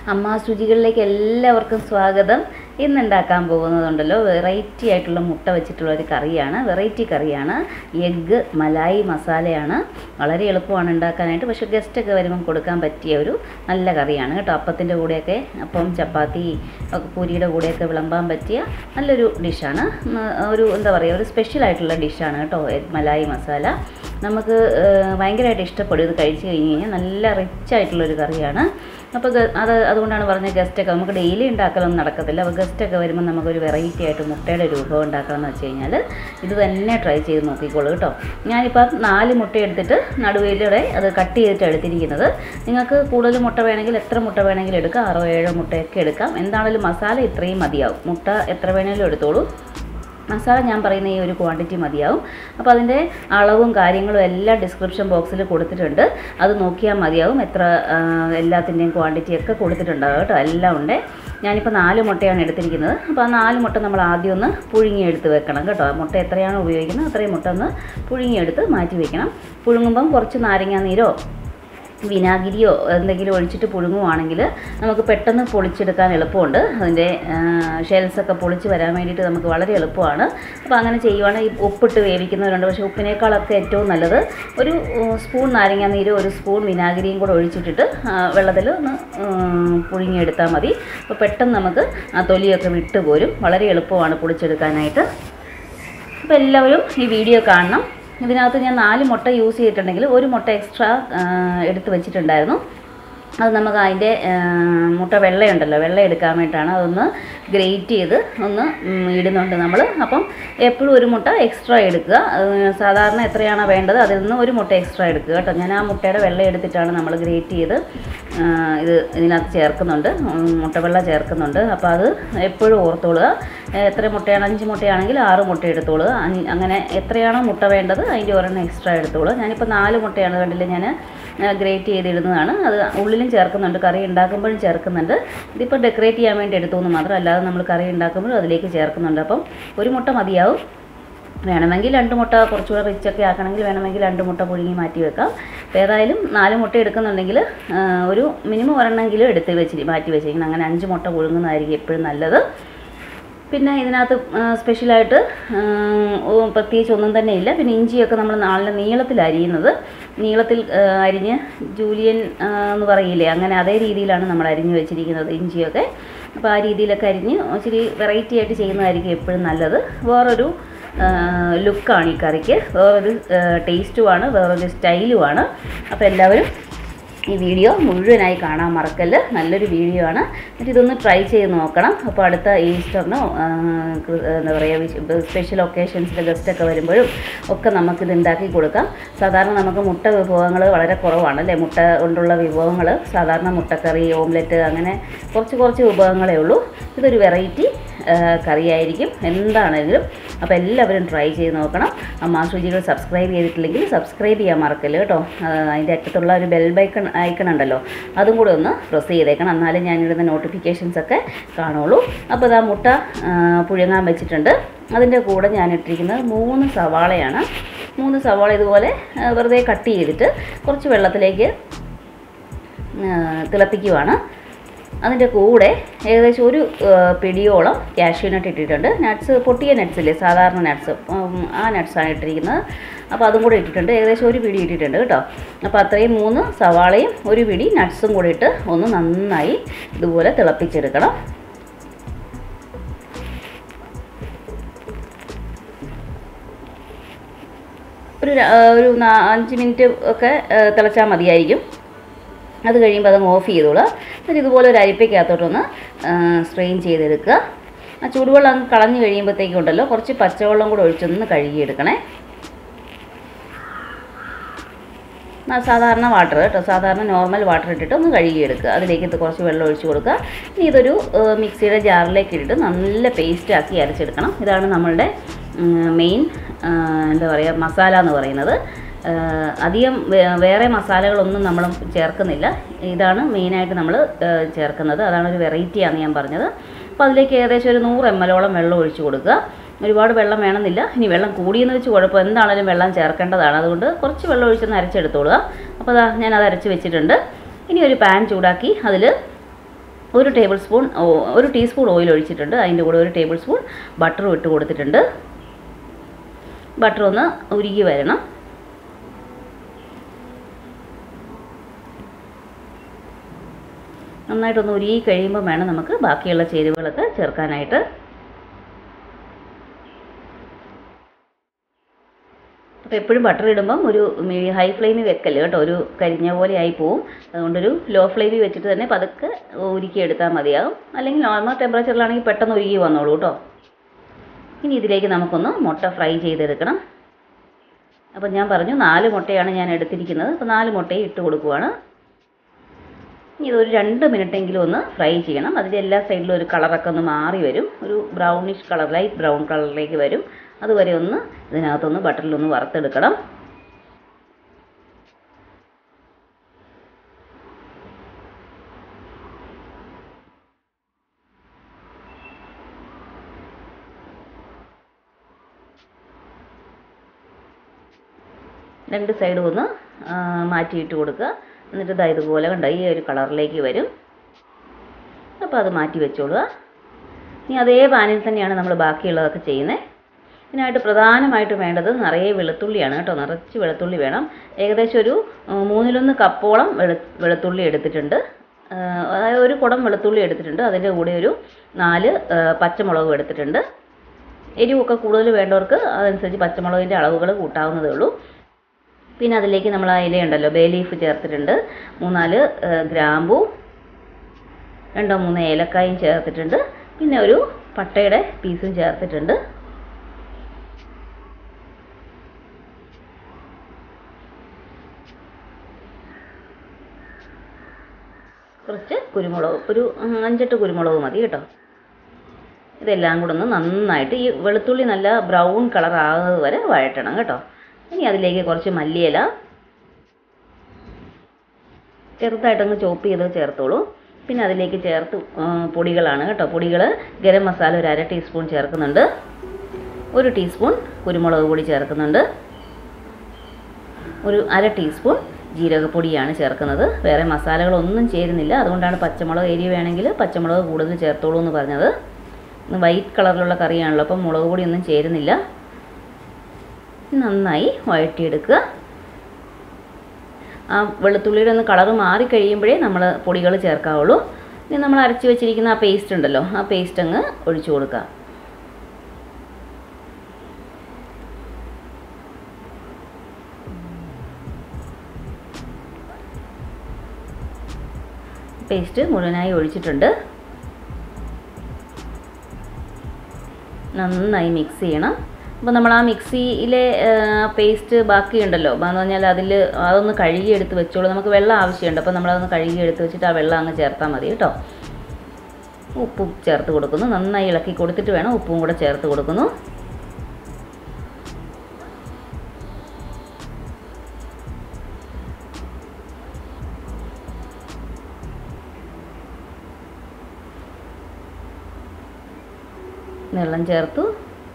അമ്മ രുചികളിലേക്ക് എല്ലാവർക്കും സ്വാഗതം ഇന്ന് ഉണ്ടാക്കാൻ പോകുന്നതുണ്ടല്ലോ വെറൈറ്റി ആയിട്ടുള്ള മുട്ട വെച്ചിട്ടുള്ള ഒരു കറിയാണ് വെറൈറ്റി കറിയാണ് എഗ്ഗ് മലായി മസാലയാണ് വളരെ എളുപ്പമാണ് ഉണ്ടാക്കാനായിട്ട് പക്ഷേ ഗസ്റ്റൊക്കെ വരുമ്പം കൊടുക്കാൻ പറ്റിയ ഒരു നല്ല കറിയാണ് കേട്ടോ അപ്പത്തിൻ്റെ കൂടെയൊക്കെ അപ്പം ചപ്പാത്തി ഒക്കെ പൂരിയുടെ കൂടെയൊക്കെ വിളമ്പാൻ പറ്റിയ നല്ലൊരു ഡിഷാണ് ഒരു എന്താ പറയുക ഒരു സ്പെഷ്യൽ ആയിട്ടുള്ള ഡിഷാണ് കേട്ടോ എഗ് മലായി മസാല നമുക്ക് ഏഹ്, ഭയങ്കരമായിട്ട് ഇഷ്ടപ്പെടും ഇത് കഴിച്ച് കഴിഞ്ഞ് കഴിഞ്ഞാൽ നല്ല റിച്ച് ആയിട്ടുള്ളൊരു കറിയാണ് അപ്പോൾ ഗ- അത് അതുകൊണ്ടാണ് പറഞ്ഞത് ഗസ്റ്റൊക്കെ നമുക്ക് ഡെയിലി ഉണ്ടാക്കലൊന്നും നടക്കത്തില്ല അപ്പോൾ ഗസ്റ്റൊക്കെ വരുമ്പോൾ നമുക്കൊരു വെറൈറ്റി ആയിട്ട് മുട്ടയുടെ ഒരു വിഭവം ഉണ്ടാക്കണം എന്ന് വെച്ച് കഴിഞ്ഞാൽ ഇത് തന്നെ ട്രൈ ചെയ്ത് നോക്കിക്കോളൂ കേട്ടോ ഞാനിപ്പം നാല് മുട്ട എടുത്തിട്ട് നടുവിലൂടെ അത് കട്ട് ചെയ്തിട്ട് എടുത്തിരിക്കുന്നത് നിങ്ങൾക്ക് കൂടുതൽ മുട്ട വേണമെങ്കിൽ എത്ര മുട്ട വേണമെങ്കിലും എടുക്കാം ആറോ ഏഴോ മുട്ടയൊക്കെ എടുക്കാം എന്താണെങ്കിലും മസാല ഇത്രയും മതിയാവും മുട്ട എത്ര വേണമെങ്കിലും എടുത്തോളൂ മസാല ഞാൻ പറയുന്ന ഈ ഒരു ക്വാണ്ടിറ്റി മതിയാവും അപ്പോൾ അതിൻ്റെ അളവും കാര്യങ്ങളും എല്ലാം ഡിസ്ക്രിപ്ഷൻ ബോക്സിൽ കൊടുത്തിട്ടുണ്ട് അത് നോക്കിയാൽ മതിയാവും എത്ര ആ, എല്ലാത്തിൻ്റെയും ക്വാണ്ടിറ്റി ഒക്കെ കൊടുത്തിട്ടുണ്ടാവും കേട്ടോ എല്ലാം ഉണ്ട് ഞാനിപ്പോൾ നാല് മുട്ടയാണ് എടുത്തിരിക്കുന്നത് അപ്പോൾ ആ നാല് മുട്ട നമ്മൾ ആദ്യം ഒന്ന് പുഴുങ്ങിയെടുത്ത് വെക്കണം കേട്ടോ ആ മുട്ട എത്രയാണോ ഉപയോഗിക്കുന്നത് അത്രയും മുട്ട ഒന്ന് പുഴുങ്ങിയെടുത്ത് മാറ്റി വെക്കണം പുഴുങ്ങുമ്പം കുറച്ച് നാരങ്ങാ നീരോ വിനാഗിരിയോ എന്തെങ്കിലും ഒഴിച്ചിട്ട് പുഴുങ്ങുവാണെങ്കിൽ നമുക്ക് പെട്ടെന്ന് പൊളിച്ചെടുക്കാൻ എളുപ്പമുണ്ട് അതിൻ്റെ ഷെൽസൊക്കെ പൊളിച്ച് വരാൻ വേണ്ടിയിട്ട് നമുക്ക് വളരെ എളുപ്പമാണ് അപ്പോൾ അങ്ങനെ ചെയ്യുവാണെങ്കിൽ ഈ ഉപ്പിട്ട് വേവിക്കുന്നവരുണ്ട് പക്ഷേ ഉപ്പിനേക്കാളൊക്കെ ഏറ്റവും നല്ലത് ഒരു ഉം, സ്പൂൺ നാരങ്ങാ നീര് ഒരു സ്പൂൺ വിനാഗിരിയും കൂടെ ഒഴിച്ചിട്ടിട്ട് വെള്ളത്തിൽ ഒന്ന് ഉം, പുഴുങ്ങിയെടുത്താൽ മതി അപ്പോൾ പെട്ടെന്ന് നമുക്ക് ആ തൊലിയൊക്കെ വിട്ട് പോരും വളരെ എളുപ്പമാണ് പൊളിച്ചെടുക്കാനായിട്ട് അപ്പോൾ എല്ലാവരും ഈ വീഡിയോ കാണണം ഇതിനകത്ത് ഞാൻ നാല് മുട്ട യൂസ് ചെയ്തിട്ടുണ്ടെങ്കിൽ ഒരു മുട്ട എക്സ്ട്രാ എടുത്ത് വെച്ചിട്ടുണ്ടായിരുന്നു അത് നമുക്ക് അതിൻ്റെ മുട്ട വെള്ളയുണ്ടല്ലോ വെള്ള എടുക്കാൻ വേണ്ടിയിട്ടാണ് അതൊന്ന് ഗ്രേറ്റ് ചെയ്ത് ഒന്ന് ഉം, ഇടുന്നുണ്ട് നമ്മൾ അപ്പം എപ്പോഴും ഒരു മുട്ട എക്സ്ട്രാ എടുക്കുക അത് സാധാരണ എത്രയാണോ വേണ്ടത് അതിൽ നിന്ന് ഒരു മുട്ട എക്സ്ട്രാ എടുക്കുക കേട്ടോ ഞാൻ ആ മുട്ടയുടെ വെള്ള എടുത്തിട്ടാണ് നമ്മൾ ഗ്രേറ്റ് ചെയ്ത് ആ, ഇത് ഇതിനകത്ത് ചേർക്കുന്നുണ്ട് ഉം, മുട്ടവെള്ള ചേർക്കുന്നുണ്ട് അപ്പോൾ അത് എപ്പോഴും ഓർത്തോളുക എത്ര മുട്ടയാണ് അഞ്ച് മുട്ടയാണെങ്കിൽ ആറ് മുട്ട എടുത്തോളുക അഞ്ച് അങ്ങനെ എത്രയാണോ മുട്ട വേണ്ടത് അതിൻ്റെ ഒരെണ്ണം എക്സ്ട്രാ എടുത്തോളുക ഞാനിപ്പോൾ നാല് മുട്ടയാണ് കണ്ടില്ല ഞാൻ ഗ്രേറ്റ് ചെയ്തിടുന്നതാണ് അത് ഉള്ളിലും ചേർക്കുന്നുണ്ട് കറി ഉണ്ടാക്കുമ്പോഴും ചേർക്കുന്നുണ്ട് ഇതിപ്പോൾ ഡെക്കറേറ്റ് ചെയ്യാൻ വേണ്ടി എടുത്തു എന്ന് മാത്രം അല്ലാതെ നമ്മൾ കറി ഉണ്ടാക്കുമ്പോഴും അതിലേക്ക് ചേർക്കുന്നുണ്ട് അപ്പം ഒരു മുട്ട മതിയാവും വേണമെങ്കിൽ രണ്ട് മുട്ട കുറച്ചുകൂടെ റിച്ചൊക്കെ ആക്കണമെങ്കിൽ വേണമെങ്കിൽ രണ്ട് മുട്ട പുഴുങ്ങി മാറ്റി വെക്കാം അപ്പോൾ ഏതായാലും നാല് മുട്ട എടുക്കുന്നുണ്ടെങ്കിൽ ആ, ഒരു മിനിമം ഒരെണ്ണമെങ്കിലും എടുത്ത് വെച്ച് മാറ്റി വെച്ചിരിക്കണം അങ്ങനെ അഞ്ച് മുട്ട പുഴുങ്ങുന്നതായിരിക്കും എപ്പോഴും നല്ലത് പിന്നെ ഇതിനകത്ത് ആ, സ്പെഷ്യലായിട്ട് ആ, ഓ, പ്രത്യേകിച്ച് ഒന്നും തന്നെ ഇല്ല പിന്നെ ഇഞ്ചിയൊക്കെ നമ്മൾ നല്ല നീളത്തിൽ അരിയുന്നത് നീളത്തിൽ ആ, അരിഞ്ഞ് ജൂലിയൻ ആ, എന്ന് പറയില്ലേ അങ്ങനെ അതേ രീതിയിലാണ് നമ്മൾ അരിഞ്ഞ് വെച്ചിരിക്കുന്നത് ഇഞ്ചിയൊക്കെ അപ്പോൾ ആ രീതിയിലൊക്കെ അരിഞ്ഞ് ഇച്ചിരി വെറൈറ്റി ആയിട്ട് ചെയ്യുന്നതായിരിക്കും എപ്പോഴും നല്ലത് വേറൊരു ലുക്കാണ് ഈ കറിക്ക് വേറൊരു ടേസ്റ്റുമാണ് വേറൊരു സ്റ്റൈലുമാണ് അപ്പോൾ എല്ലാവരും ഈ വീഡിയോ മുഴുവനായി കാണാൻ മറക്കല്ല് നല്ലൊരു വീഡിയോ ആണ് എന്നിട്ട് ഇതൊന്ന് ട്രൈ ചെയ്ത് നോക്കണം അപ്പോൾ അടുത്ത ഈസ്റ്ററിനോ ആ, ക്രി- എന്താ പറയുക സ്പെഷ്യൽ ഒക്കേഷൻസിൽ ഗസ്റ്റൊക്കെ വരുമ്പോഴും ഒക്കെ നമുക്കിത് ഉണ്ടാക്കി കൊടുക്കാം സാധാരണ നമുക്ക് മുട്ട വിഭവങ്ങൾ വളരെ കുറവാണ് അല്ലേ മുട്ട കൊണ്ടുള്ള വിഭവങ്ങൾ സാധാരണ മുട്ടക്കറി ഓംലെറ്റ് അങ്ങനെ കുറച്ച് കുറച്ച് വിഭവങ്ങളേ ഉള്ളൂ ഇതൊരു വെറൈറ്റി കറിയായിരിക്കും എന്താണെങ്കിലും അപ്പോൾ എല്ലാവരും ട്രൈ ചെയ്ത് നോക്കണം അമ്മാ രുചികൾ സബ്സ്ക്രൈബ് ചെയ്തിട്ടില്ലെങ്കിൽ സബ്സ്ക്രൈബ് ചെയ്യാൻ മറക്കല്ല് കേട്ടോ ആ, അതിൻ്റെ അറ്റത്തുള്ള ഒരു ബെൽ ബൈക്കൺ ഐക്കൺ ഉണ്ടല്ലോ അതും കൂടെ ഒന്ന് പ്രസ് ചെയ്തേക്കണം എന്നാലും ഞാനിടുന്ന നോട്ടിഫിക്കേഷൻസ് ഒക്കെ കാണുള്ളൂ അപ്പോൾ ഇതാ മുട്ട ആ, പുഴുങ്ങാൻ വെച്ചിട്ടുണ്ട് അതിൻ്റെ കൂടെ ഞാൻ ഇട്ടിരിക്കുന്നത് മൂന്ന് സവാളയാണ് മൂന്ന് സവാള ഇതുപോലെ ആ, വെറുതെ കട്ട് ചെയ്തിട്ട് കുറച്ച് വെള്ളത്തിലേക്ക് ആ, തിളപ്പിക്കുവാണ് അതിൻ്റെ കൂടെ ഏകദേശം ഒരു ആ, പിടിയോളം കാഷ്യൂ നട്ട് ഇട്ടിട്ടുണ്ട് നട്ട്സ് പൊട്ടിയ നട്ട്സില്ലേ സാധാരണ നട്ട്സ് ആ നട്ട്സാണ് ഇട്ടിരിക്കുന്നത് അപ്പോൾ അതും കൂടെ ഇട്ടിട്ടുണ്ട് ഏകദേശം ഒരു പിടി ഇട്ടിട്ടുണ്ട് കേട്ടോ അപ്പോൾ അത്രയും മൂന്ന് സവാളയും ഒരു പിടി നട്ട്സും കൂടി ഇട്ട് ഒന്ന് നന്നായി ഇതുപോലെ തിളപ്പിച്ചെടുക്കണം ഒരു ര- ആ, ഒരു നാ- അഞ്ച് മിനിറ്റ് ഒക്കെ തിളച്ചാൽ മതിയായിരിക്കും അത് കഴിയുമ്പോൾ അതങ്ങ് ഓഫ് ചെയ്തോളുക എന്നിട്ട് ഇതുപോലെ ഒരു അരിപ്പയ്ക്കകത്തോട്ടൊന്ന് സ്ട്രെയിൻ ചെയ്തെടുക്കുക ആ ചൂടുവെള്ളം അങ്ങ് കളഞ്ഞ് കഴിയുമ്പോഴത്തേക്കും ഉണ്ടല്ലോ കുറച്ച് പച്ചവെള്ളം കൂടെ ഒഴിച്ചൊന്ന് കഴുകിയെടുക്കണേ ആ സാധാരണ വാട്ടർ കേട്ടോ സാധാരണ നോർമൽ വാട്ടർ ഇട്ടിട്ട് ഒന്ന് കഴുകിയെടുക്കുക അതിലേക്ക് ഇത് കുറച്ച് വെള്ളം ഒഴിച്ച് കൊടുക്കുക ഇനി ഇതൊരു ഏഹ്, മിക്സിയുടെ ജാറിലേക്ക് ഇട്ടിട്ട് നല്ല പേസ്റ്റ് ആക്കി അരച്ചെടുക്കണം ഇതാണ് നമ്മളുടെ മെയിൻ എന്താ പറയുക മസാല എന്ന് പറയുന്നത് ഏഹ്, അധികം വേ- വേറെ മസാലകളൊന്നും നമ്മൾ ചേർക്കുന്നില്ല ഇതാണ് മെയിനായിട്ട് നമ്മൾ ചേർക്കുന്നത് അതാണ് ഒരു വെറൈറ്റിയാണ് ഞാൻ പറഞ്ഞത് അപ്പോൾ അതിലേക്ക് ഏകദേശം ഒരു നൂറ് എം എല്ലോളം വെള്ളം ഒഴിച്ച് കൊടുക്കുക ഒരുപാട് വെള്ളം വേണമെന്നില്ല ഇനി വെള്ളം കൂടിയെന്ന് വെച്ച് കുഴപ്പം എന്താണെങ്കിലും വെള്ളം ചേർക്കേണ്ടതാണ് അതുകൊണ്ട് കുറച്ച് വെള്ളം ഒഴിച്ചൊന്ന് അരച്ചെടുത്തോളുക അപ്പോൾ അതാ ഞാൻ അത് അരച്ച് വെച്ചിട്ടുണ്ട് ഇനി ഒരു പാൻ ചൂടാക്കി അതിൽ ഒരു ടേബിൾ സ്പൂൺ ഓ- ഒരു ടീസ്പൂൺ ഓയിൽ ഒഴിച്ചിട്ടുണ്ട് അതിൻ്റെ കൂടെ ഒരു ടേബിൾ സ്പൂൺ ബട്ടറും ഇട്ട് കൊടുത്തിട്ടുണ്ട് ബട്ടർ ഒന്ന് ഉരുകി വരണം നന്നായിട്ടൊന്ന് ഉരുകി കഴിയുമ്പോൾ വേണം നമുക്ക് ബാക്കിയുള്ള ചേരുവകളൊക്കെ ചേർക്കാനായിട്ട് അപ്പോൾ എപ്പോഴും ബട്ടർ ഇടുമ്പം ഒരു മീഡിയം ഹൈ ഫ്ലെയിമിൽ വെക്കല്ല് കേട്ടോ ഒരു കരിഞ്ഞ പോലെ ആയി പോവും അതുകൊണ്ടൊരു ലോ ഫ്ലെയിമിൽ വെച്ചിട്ട് തന്നെ പതുക്കെ ഉരുക്കി എടുത്താൽ മതിയാകും അല്ലെങ്കിൽ നോർമൽ ടെമ്പറേച്ചറിലാണെങ്കിൽ പെട്ടെന്ന് ഉരുകി വന്നോളൂ കേട്ടോ ഇനി ഇതിലേക്ക് നമുക്കൊന്ന് മുട്ട ഫ്രൈ ചെയ്തെടുക്കണം അപ്പോൾ ഞാൻ പറഞ്ഞു നാല് മുട്ടയാണ് ഞാൻ എടുത്തിരിക്കുന്നത് അപ്പോൾ നാല് മുട്ടയും ഇട്ട് കൊടുക്കുവാണ് ഇനി ഇതൊരു രണ്ട് മിനിറ്റെങ്കിലും ഒന്ന് ഫ്രൈ ചെയ്യണം അതിൻ്റെ എല്ലാ സൈഡിലും ഒരു കളറൊക്കെ ഒന്ന് മാറി വരും ഒരു ബ്രൗണിഷ് കളർ ലൈറ്റ് ബ്രൗൺ കളറിലേക്ക് വരും അതുവരെ ഒന്ന് ഇതിനകത്തൊന്ന് ബട്ടറിലൊന്ന് വറുത്തെടുക്കണം രണ്ട് സൈഡും ഒന്ന് ആ, മാറ്റിയിട്ട് കൊടുക്കുക എന്നിട്ട് ഇതാ ഇതുപോലെ കണ്ട ഈ ഒരു കളറിലേക്ക് വരും അപ്പോൾ അത് മാറ്റി വെച്ചോളുക ഇനി അതേ പാനിൽ തന്നെയാണ് നമ്മൾ ബാക്കിയുള്ളതൊക്കെ ചെയ്യുന്നത് ഇതിനായിട്ട് പ്രധാനമായിട്ടും വേണ്ടത് നിറയെ വെളുത്തുള്ളിയാണ് കേട്ടോ നിറച്ച് വെളുത്തുള്ളി വേണം ഏകദേശം ഒരു ആ, മൂന്നിലൊന്ന് കപ്പോളം വെളു വെളുത്തുള്ളി എടുത്തിട്ടുണ്ട് ആ, അതായത് ഒരു കുടം വെളുത്തുള്ളി എടുത്തിട്ടുണ്ട് അതിൻ്റെ കൂടെ ഒരു നാല് ആ, പച്ചമുളകും എടുത്തിട്ടുണ്ട് എരിവൊക്കെ കൂടുതൽ വേണ്ടവർക്ക് അതനുസരിച്ച് പച്ചമുളകിൻ്റെ അളവുകൾ കൂട്ടാവുന്നതേ ഉള്ളൂ പിന്നെ അതിലേക്ക് നമ്മൾ ആ ഇലയുണ്ടല്ലോ ബേ ലീഫ് ചേർത്തിട്ടുണ്ട് മൂന്നാല് ആ, ഗ്രാമ്പൂ രണ്ടോ മൂന്നോ ഏലക്കായും ചേർത്തിട്ടുണ്ട് പിന്നെ ഒരു പട്ടയുടെ പീസും ചേർത്തിട്ടുണ്ട് കുറച്ച് കുരുമുളക് ഒരു ഉം, അഞ്ചെട്ട് കുരുമുളക് മതി കേട്ടോ ഇതെല്ലാം കൂടെ ഒന്ന് നന്നായിട്ട് ഈ വെളുത്തുള്ളി നല്ല ബ്രൗൺ കളർ ആകുന്നത് വരെ വഴറ്റണം കേട്ടോ ഇനി അതിലേക്ക് കുറച്ച് മല്ലിയില ചെറുതായിട്ടങ്ങ് ചോപ്പ് ചെയ്ത് ചേർത്തോളൂ പിന്നെ അതിലേക്ക് ചേർത്ത് ആ, പൊടികളാണ് കേട്ടോ പൊടികൾ ഗരം മസാല ഒരു അര ടീസ്പൂൺ ചേർക്കുന്നുണ്ട് ഒരു ടീസ്പൂൺ കുരുമുളക് പൊടി ചേർക്കുന്നുണ്ട് ഒരു അര ടീസ്പൂൺ ജീരകപ്പൊടിയാണ് ചേർക്കുന്നത് വേറെ മസാലകളൊന്നും ചേരുന്നില്ല അതുകൊണ്ടാണ് പച്ചമുളക് എരി വേണമെങ്കിൽ പച്ചമുളക് കൂടുതൽ ചേർത്തോളൂ എന്ന് പറഞ്ഞത് ഇന്ന് വൈറ്റ് കളറിലുള്ള കറിയാണല്ലോ അപ്പം മുളക് പൊടിയൊന്നും ചേരുന്നില്ല നന്നായി വഴറ്റിയെടുക്കുക ആ വെളുത്തുള്ളിയുടെ ഒന്ന് കളറ് മാറിക്കഴിയുമ്പോഴേ നമ്മൾ പൊടികൾ ചേർക്കാവുള്ളൂ ഇനി നമ്മൾ അരച്ച് വെച്ചിരിക്കുന്ന ആ പേസ്റ്റ് ഉണ്ടല്ലോ ആ പേസ്റ്റ് അങ്ങ് ഒഴിച്ചു കൊടുക്കുക പേസ്റ്റ് മുഴുവനായി ഒഴിച്ചിട്ടുണ്ട് നന്നായി മിക്സ് ചെയ്യണം അപ്പോൾ നമ്മൾ ആ മിക്സിയിലെ പേസ്റ്റ് ബാക്കിയുണ്ടല്ലോ എന്ന് പറഞ്ഞാൽ അതിൽ അതൊന്ന് കഴുകി എടുത്ത് വെച്ചോളൂ നമുക്ക് വെള്ളം ആവശ്യമുണ്ട് അപ്പോൾ നമ്മളതൊന്ന് കഴുകി എടുത്ത് വെച്ചിട്ട് ആ വെള്ളം അങ്ങ് ചേർത്താൽ മതി കേട്ടോ ഉപ്പും ചേർത്ത് കൊടുക്കുന്നു നന്നായി ഇളക്കി കൊടുത്തിട്ട് വേണം ഉപ്പും കൂടെ ചേർത്ത് കൊടുക്കുന്നു വെള്ളം ചേർത്തു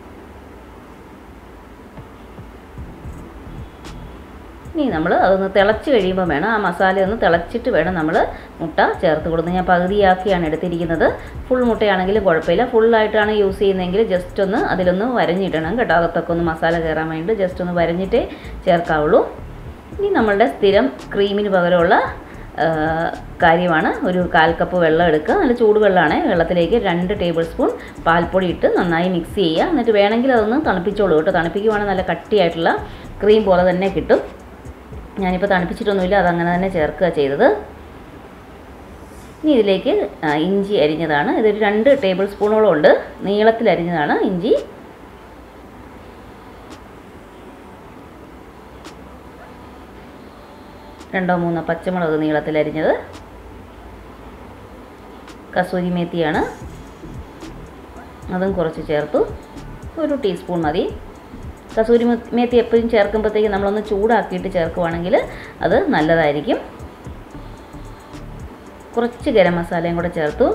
ഇനി നമ്മൾ അതൊന്ന് തിളച്ച് കഴിയുമ്പോൾ വേണം ആ മസാല ഒന്ന് തിളച്ചിട്ട് വേണം നമ്മൾ മുട്ട ചേർത്ത് കൊടുക്കുന്നത് ഞാൻ പകുതിയാക്കിയാണ് എടുത്തിരിക്കുന്നത് ഫുൾ മുട്ടയാണെങ്കിലും കുഴപ്പമില്ല ഫുള്ളായിട്ടാണ് യൂസ് ചെയ്യുന്നതെങ്കിൽ ജസ്റ്റ് ഒന്ന് അതിലൊന്ന് വരഞ്ഞിടണം കേട്ടോ അകത്തൊക്കെ ഒന്ന് മസാല കയറാൻ വേണ്ടി ജസ്റ്റ് ഒന്ന് വരഞ്ഞിട്ടേ ചേർക്കാവുള്ളൂ ഇനി നമ്മളുടെ സ്ഥിരം ക്രീമിന് പകരമുള്ള ആ, കാര്യമാണ് ഒരു കാൽ കപ്പ് വെള്ളം എടുക്കുക നല്ല ചൂടുവെള്ളമാണ് വെള്ളത്തിലേക്ക് രണ്ട് ടേബിൾ സ്പൂൺ പാൽപ്പൊടി ഇട്ട് നന്നായി മിക്സ് ചെയ്യുക എന്നിട്ട് വേണമെങ്കിൽ അതൊന്ന് തണുപ്പിച്ചോളൂ കേട്ടോ തണുപ്പിക്കുവാണെങ്കിൽ നല്ല കട്ടിയായിട്ടുള്ള ക്രീം പോലെ തന്നെ കിട്ടും ഞാനിപ്പോൾ തണുപ്പിച്ചിട്ടൊന്നുമില്ല അതങ്ങനെ തന്നെ ചേർക്കുക ചെയ്തത് ഇനി ഇതിലേക്ക് ആ, ഇഞ്ചി അരിഞ്ഞതാണ് ഇതൊരു രണ്ട് ടേബിൾ സ്പൂണോളം ഉണ്ട് നീളത്തിൽ അരിഞ്ഞതാണ് ഇഞ്ചി രണ്ടോ മൂന്നോ പച്ചമുളക് നീളത്തിൽ അരിഞ്ഞത് കസൂരി മേത്തിയാണ് അതും കുറച്ച് ചേർത്തു ഒരു ടീസ്പൂൺ മതി കസൂരി മെ- മേത്തി എപ്പോഴും ചേർക്കുമ്പോഴത്തേക്ക് നമ്മളൊന്ന് ചൂടാക്കിയിട്ട് ചേർക്കുവാണെങ്കിൽ അത് നല്ലതായിരിക്കും കുറച്ച് ഗരം മസാലയും കൂടെ ചേർത്തു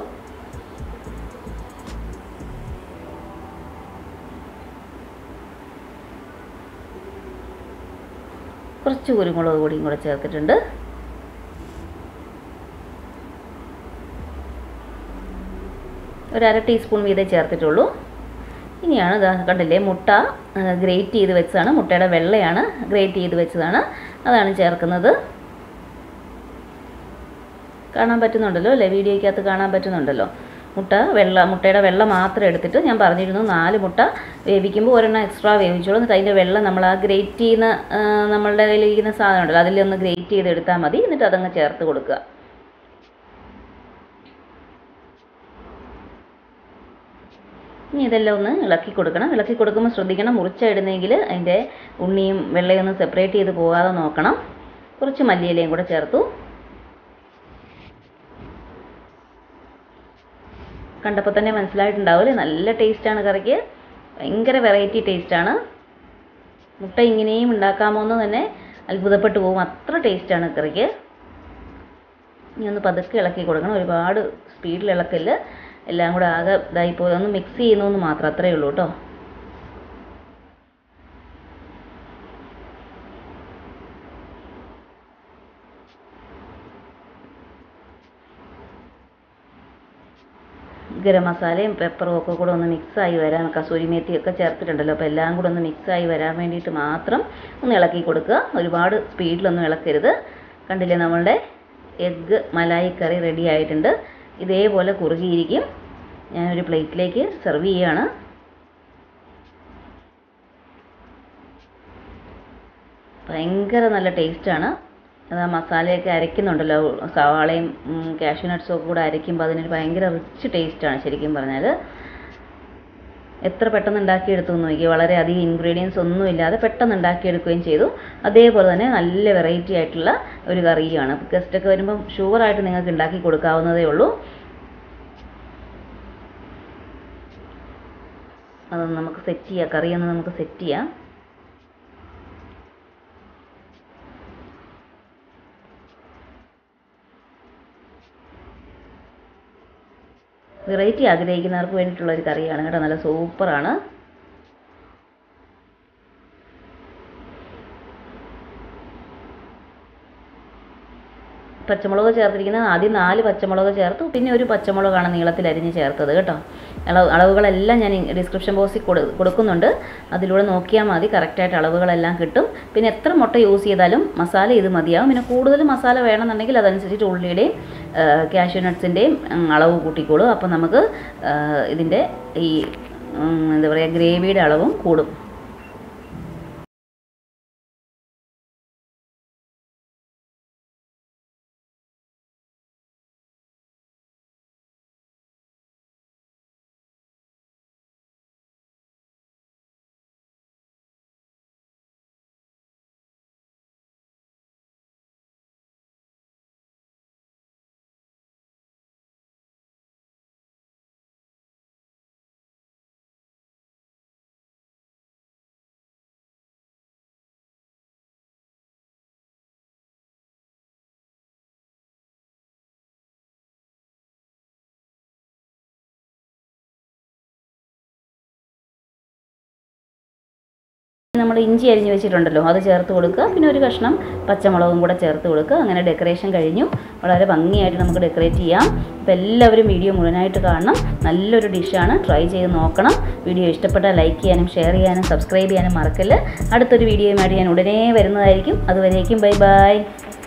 കുറച്ച് കുരുമുളക് പൊടിയും കൂടെ ചേർത്തിട്ടുണ്ട് ഒരു അര ടീസ്പൂൺ വീതം ചേർത്തിട്ടുള്ളൂ ഇനിയാണ് ഇതാ കണ്ടില്ലേ മുട്ട ഗ്രേറ്റ് ചെയ്ത് വെച്ചതാണ് മുട്ടയുടെ വെള്ളയാണ് ഗ്രേറ്റ് ചെയ്ത് വെച്ചതാണ് അതാണ് ചേർക്കുന്നത് കാണാൻ പറ്റുന്നുണ്ടല്ലോ അല്ലേ വീഡിയോയ്ക്കകത്ത് കാണാൻ പറ്റുന്നുണ്ടല്ലോ മുട്ട വെള്ള മുട്ടയുടെ വെള്ള മാത്രം എടുത്തിട്ട് ഞാൻ പറഞ്ഞിരുന്നു നാല് മുട്ട വേവിക്കുമ്പോൾ ഒരെണ്ണം എക്സ്ട്രാ വേവിച്ചോളൂ എന്നിട്ട് അതിൻ്റെ വെള്ളം നമ്മൾ ആ ഗ്രേറ്റ് ചെയ്യുന്ന ആ, നമ്മളുടെ കയ്യിലിരിക്കുന്ന സാധനം ഉണ്ടല്ലോ അതിലൊന്ന് ഗ്രേറ്റ് ചെയ്ത് എടുത്താൽ മതി എന്നിട്ട് അതങ്ങ് ചേർത്ത് കൊടുക്കുക ഇനി ഇതെല്ലാം ഒന്ന് ഇളക്കി കൊടുക്കണം ഇളക്കി കൊടുക്കുമ്പോൾ ശ്രദ്ധിക്കണം മുറിച്ചിടുന്നെങ്കിൽ അതിൻ്റെ ഉണ്ണിയും വെള്ളയും ഒന്ന് സെപ്പറേറ്റ് ചെയ്ത് പോകാതെ നോക്കണം കുറച്ച് മല്ലിയിലയും കൂടെ ചേർത്തു കണ്ടപ്പോൾ തന്നെ മനസ്സിലായിട്ടുണ്ടാവില്ലേ നല്ല ടേസ്റ്റാണ് കറിക്ക് ഭയങ്കര വെറൈറ്റി ടേസ്റ്റാണ് മുട്ട ഇങ്ങനെയും ഉണ്ടാക്കാമോ എന്ന് തന്നെ അത്ഭുതപ്പെട്ടു പോകും അത്ര ടേസ്റ്റാണ് കറിക്ക് ഇനി ഒന്ന് പതുക്കെ ഇളക്കി കൊടുക്കണം ഒരുപാട് സ്പീഡിൽ ഇളക്കല് എല്ലാം കൂടെ ആകെ ഇതായി പോയി ഒന്ന് മിക്സ് ചെയ്യുന്നു എന്ന് മാത്രം അത്രയേ ഉള്ളൂ കേട്ടോ ഗരം മസാലയും പെപ്പറും ഒക്കെ കൂടെ ഒന്ന് മിക്സായി വരാൻ കസൂരി മേത്തിയൊക്കെ ചേർത്തിട്ടുണ്ടല്ലോ അപ്പോൾ എല്ലാം കൂടെ ഒന്ന് മിക്സായി വരാൻ വേണ്ടിയിട്ട് മാത്രം ഒന്ന് ഇളക്കി കൊടുക്കുക ഒരുപാട് സ്പീഡിലൊന്നും ഇളക്കരുത് കണ്ടില്ലേ നമ്മളുടെ എഗ്ഗ് മലായി കറി റെഡി ആയിട്ടുണ്ട് ഇതേപോലെ കുറുകിയിരിക്കും ഞാനൊരു പ്ലേറ്റിലേക്ക് സെർവ് ചെയ്യുകയാണ് ഭയങ്കര നല്ല ടേസ്റ്റാണ് അത് ആ മസാലയൊക്കെ അരയ്ക്കുന്നുണ്ടല്ലോ സവാളയും കാഷ്യൂ നട്ട്സും ഒക്കെ കൂടെ അരയ്ക്കുമ്പോൾ അതിനൊരു ഭയങ്കര റിച്ച് ടേസ്റ്റാണ് ശരിക്കും പറഞ്ഞാൽ എത്ര പെട്ടെന്ന് ഉണ്ടാക്കിയെടുത്തു എന്ന് നോക്കി വളരെ അധികം ഇൻഗ്രീഡിയൻസ് ഒന്നും ഇല്ലാതെ പെട്ടെന്ന് ഉണ്ടാക്കിയെടുക്കുകയും ചെയ്തു അതേപോലെ തന്നെ നല്ല വെറൈറ്റി ആയിട്ടുള്ള ഒരു കറിയുമാണ് ഗസ്റ്റൊക്കെ വരുമ്പം ഷുവറായിട്ട് നിങ്ങൾക്ക് ഉണ്ടാക്കി കൊടുക്കാവുന്നതേ ഉള്ളൂ അതൊന്ന് നമുക്ക് സെറ്റ് ചെയ്യാം കറിയൊന്ന് നമുക്ക് സെറ്റ് ചെയ്യാം വെറൈറ്റി ആഗ്രഹിക്കുന്നവർക്ക് വേണ്ടിയിട്ടുള്ള ഒരു കറിയാണ് കേട്ടോ നല്ല സൂപ്പറാണ് പച്ചമുളക് ചേർത്തിരിക്കുന്നത് ആദ്യം നാല് പച്ചമുളക് ചേർത്തു പിന്നെ ഒരു പച്ചമുളകാണ് നീളത്തിൽ അരിഞ്ഞ് ചേർത്തത് കേട്ടോ അളവ് അളവുകളെല്ലാം ഞാൻ ഡിസ്ക്രിപ്ഷൻ ബോക്സിൽ കൊടു കൊടുക്കുന്നുണ്ട് അതിലൂടെ നോക്കിയാൽ മതി കറക്റ്റായിട്ട് അളവുകളെല്ലാം കിട്ടും പിന്നെ എത്ര മുട്ട യൂസ് ചെയ്താലും മസാല ഇത് മതിയാവും പിന്നെ കൂടുതൽ മസാല വേണമെന്നുണ്ടെങ്കിൽ അതനുസരിച്ചിട്ട് ഉള്ളിയുടെയും കാഷ്യൂ നട്ട്സിൻ്റെയും അളവ് കൂട്ടിക്കോളൂ അപ്പോൾ നമുക്ക് ആ, ഇതിൻ്റെ ഈ ഉം, എന്താ പറയുക ഗ്രേവിയുടെ അളവും കൂടും നമ്മൾ ഇഞ്ചി അരിഞ്ഞ് വെച്ചിട്ടുണ്ടല്ലോ അത് ചേർത്ത് കൊടുക്കുക പിന്നെ ഒരു കഷ്ണം പച്ചമുളകും കൂടെ ചേർത്ത് കൊടുക്കുക അങ്ങനെ ഡെക്കറേഷൻ കഴിഞ്ഞു വളരെ ഭംഗിയായിട്ട് നമുക്ക് ഡെക്കറേറ്റ് ചെയ്യാം അപ്പോൾ എല്ലാവരും വീഡിയോ മുഴുവനായിട്ട് കാണണം നല്ലൊരു ഡിഷാണ് ട്രൈ ചെയ്ത് നോക്കണം വീഡിയോ ഇഷ്ടപ്പെട്ടാൽ ലൈക്ക് ചെയ്യാനും ഷെയർ ചെയ്യാനും സബ്സ്ക്രൈബ് ചെയ്യാനും മറക്കല്ല് അടുത്തൊരു വീഡിയോയുമായിട്ട് ഞാൻ ഉടനെ വരുന്നതായിരിക്കും അതുവരേക്കും ബൈ ബൈ